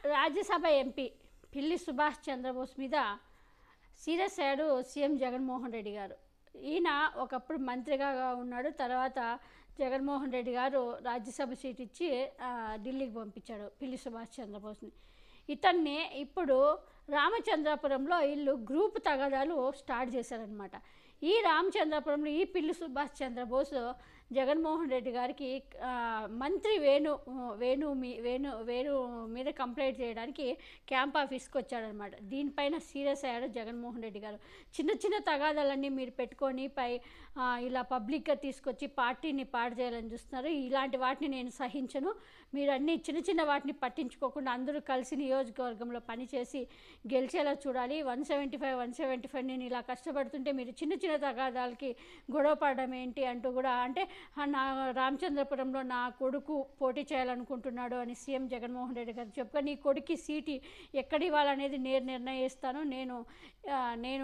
Rajya Sabha MP పిల్లి సుభాష్ చంద్రబోస్ మీద serious అయ్యాడు సీఎం జగన్మోహన్ రెడ్డి గారు ఈయన ఒకప్పుడు మంత్రిగా ఉన్నాడు తర్వాత జగన్మోహన్ రెడ్డి గారు రాజ్యసభ సీట్ ఇచ్చి ఆ, ఢిల్లీకి పంపించాడు పిల్లి సుభాష్ చంద్రబోస్ని ఇతన్ని ఇప్పుడు రామచంద్రాపురంలో వీళ్ళు గ్రూప్ తగాదాలు స్టార్ట్ చేశారనమాట ఈ రామచంద్రాపురంలో ఈ పిల్లి సుభాష్ చంద్రబోస్ జగన్మోహన్ రెడ్డి గారికి ఆ, మంత్రి వేణు వేణు మీ వేణు వేణు మీద కంప్లైంట్ చేయడానికి క్యాంప్ ఆఫీస్కి వచ్చాడనమాట దీనిపైన సీరియస్ అయ్యాడు జగన్మోహన్ రెడ్డి గారు చిన్న చిన్న తగాదాలన్నీ మీరు పెట్టుకొని పై ఆ, ఇలా పబ్లిక్గా తీసుకొచ్చి పార్టీని పాడు చేయాలని చూస్తున్నారు ఇలాంటి వాటిని నేను సహించను మీరు అన్ని చిన్న చిన్న వాటిని పట్టించుకోకుండా అందరూ కలిసి నియోజకవర్గంలో పనిచేసి గెలిచేలా చూడాలి one seventy five one seventy five నేను ఇలా కష్టపడుతుంటే మీరు చిన్న చిన్న తగాదాలకి గొడవ పడడం ఏంటి అంటూ కూడా అంటే ఆ, నా రామచంద్రపురంలో నా కొడుకు పోటీ చేయాలనుకుంటున్నాడు అని సీఎం జగన్మోహన్ రెడ్డి గారు చెప్పుకొని నీ కొడుక్కి సీటు ఎక్కడ ఇవ్వాలనేది నేను నిర్ణయిస్తాను నేను ఆ, నేను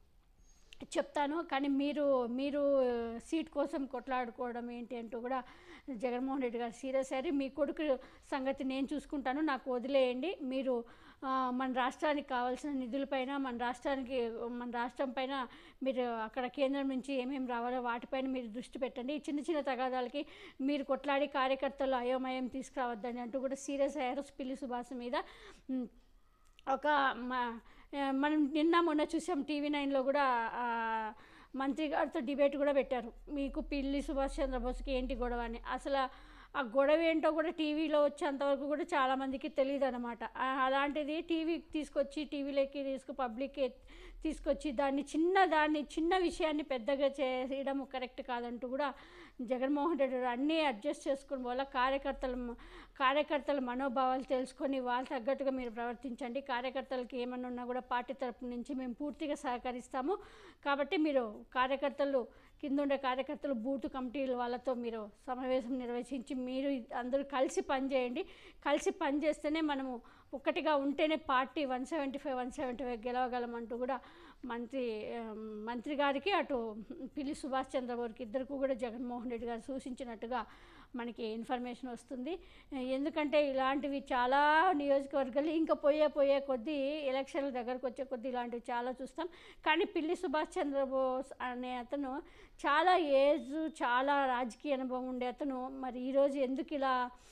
చెప్తాను కానీ మీరు మీరు సీట్ కోసం కొట్లాడుకోవడం ఏంటి అంటూ కూడా జగన్మోహన్ రెడ్డి గారు సీరియస్ అయ్యారు మీ కొడుకు సంగతి నేను చూసుకుంటాను నాకు వదిలేయండి మీరు ఆ, మన రాష్ట్రానికి కావాల్సిన నిధులపైన మన రాష్ట్రానికి మన రాష్ట్రం పైన మీరు అక్కడ కేంద్రం నుంచి ఏమేమి రావాలో వాటిపైన మీరు దృష్టి పెట్టండి ఈ చిన్న చిన్న తగాదాలకి మీరు కొట్లాడి కార్యకర్తలు అయోమయం తీసుకురావద్దని అంటూ కూడా సీరియస్ అయ్యారు పిల్లి సుభాష్ మీద ఉమ్, ఒక మ- ఆ, మనం నిన్న మొన్న చూసాం టీవీ నైన్లో కూడా ఆ, మంత్రి గారితో డిబేట్ కూడా పెట్టారు మీకు పిల్లి సుభాష్ చంద్రబోస్కి ఏంటి గొడవ అని అసలు ఆ గొడవ ఏంటో కూడా టీవీలో వచ్చేంతవరకు కూడా చాలామందికి తెలియదు అనమాట అలాంటిది టీవీకి తీసుకొచ్చి టీవీలోకి తీసుకు పబ్లిక్కి తీసుకొచ్చి దాన్ని చిన్న దాన్ని చిన్న విషయాన్ని పెద్దగా చేయడం కరెక్ట్ కాదంటూ కూడా జగన్మోహన్ రెడ్డి గారు అన్నీ అడ్జస్ట్ చేసుకుని వల్ల కార్యకర్తల కార్యకర్తల మనోభావాలు తెలుసుకొని వాళ్ళ తగ్గట్టుగా మీరు ప్రవర్తించండి కార్యకర్తలకి ఏమన్నా ఉన్నా కూడా పార్టీ తరపు నుంచి మేము పూర్తిగా సహకరిస్తాము కాబట్టి మీరు కార్యకర్తలు కింద ఉండే కార్యకర్తలు బూత్ కమిటీల వాళ్ళతో మీరు సమావేశం నిర్వహించి మీరు అందరూ కలిసి పనిచేయండి కలిసి పనిచేస్తేనే మనము ఒక్కటిగా ఉంటేనే party one seventy five one seventy five గెలవగలం అంటూ కూడా మంత్రి ఆ, మంత్రి గారికి అటు పిల్లి సుభాష్ చంద్రబోస్కి ఇద్దరికి కూడా జగన్మోహన్ రెడ్డి గారు సూచించినట్టుగా మనకి ఇన్ఫర్మేషన్ వస్తుంది ఎందుకంటే ఇలాంటివి చాలా నియోజకవర్గాలు ఇంకా పోయే పోయే కొద్దీ ఎలక్షన్ల దగ్గరకు వచ్చే కొద్దీ ఇలాంటివి చాలా చూస్తాం కానీ పిల్లి సుభాష్ చంద్రబోస్ అనే అతను చాలా ఏజ్ చాలా రాజకీయ అనుభవం ఉండే అతను మరి ఈరోజు ఎందుకు ఇలా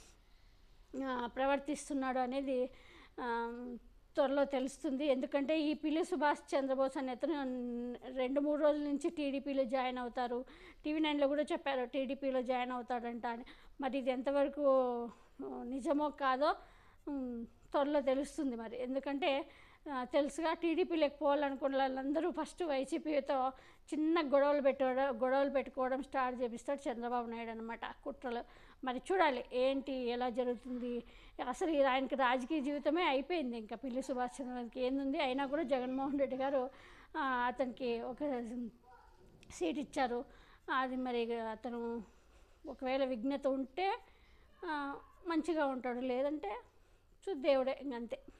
ఆ, ప్రవర్తిస్తున్నాడు అనేది ఆ, త్వరలో తెలుస్తుంది ఎందుకంటే ఈ పిల్లి సుభాష్ చంద్రబోస్ అనే అతను రెండు మూడు రోజుల నుంచి టీడీపీలో జాయిన్ అవుతారు టీవీ నైన్లో కూడా చెప్పారు టీడీపీలో జాయిన్ అవుతాడంట అని మరి ఇది ఎంతవరకు ఆ, నిజమో కాదో ఉమ్, త్వరలో తెలుస్తుంది మరి ఎందుకంటే ఆ, తెలుసుగా టీడీపీలోకి పోవాలనుకున్న వాళ్ళందరూ ఫస్ట్ వైసీపీతో చిన్న గొడవలు పెట్టడం గొడవలు పెట్టుకోవడం స్టార్ట్ చేపిస్తాడు చంద్రబాబు నాయుడు అనమాట కుట్రలు మరి చూడాలి ఏంటి ఎలా జరుగుతుంది అసలు ఈ ఆయనకి రాజకీయ జీవితమే అయిపోయింది ఇంకా పిల్లి సుభాష్ చంద్రబాబుకి ఏంది అయినా కూడా జగన్మోహన్ రెడ్డి గారు ఆ, అతనికి ఒక సీట్ ఇచ్చారు అది మరి అతను ఒకవేళ విఘ్నత ఉంటే ఆ, మంచిగా ఉంటాడు లేదంటే చూ దేవుడే ఇంకంతే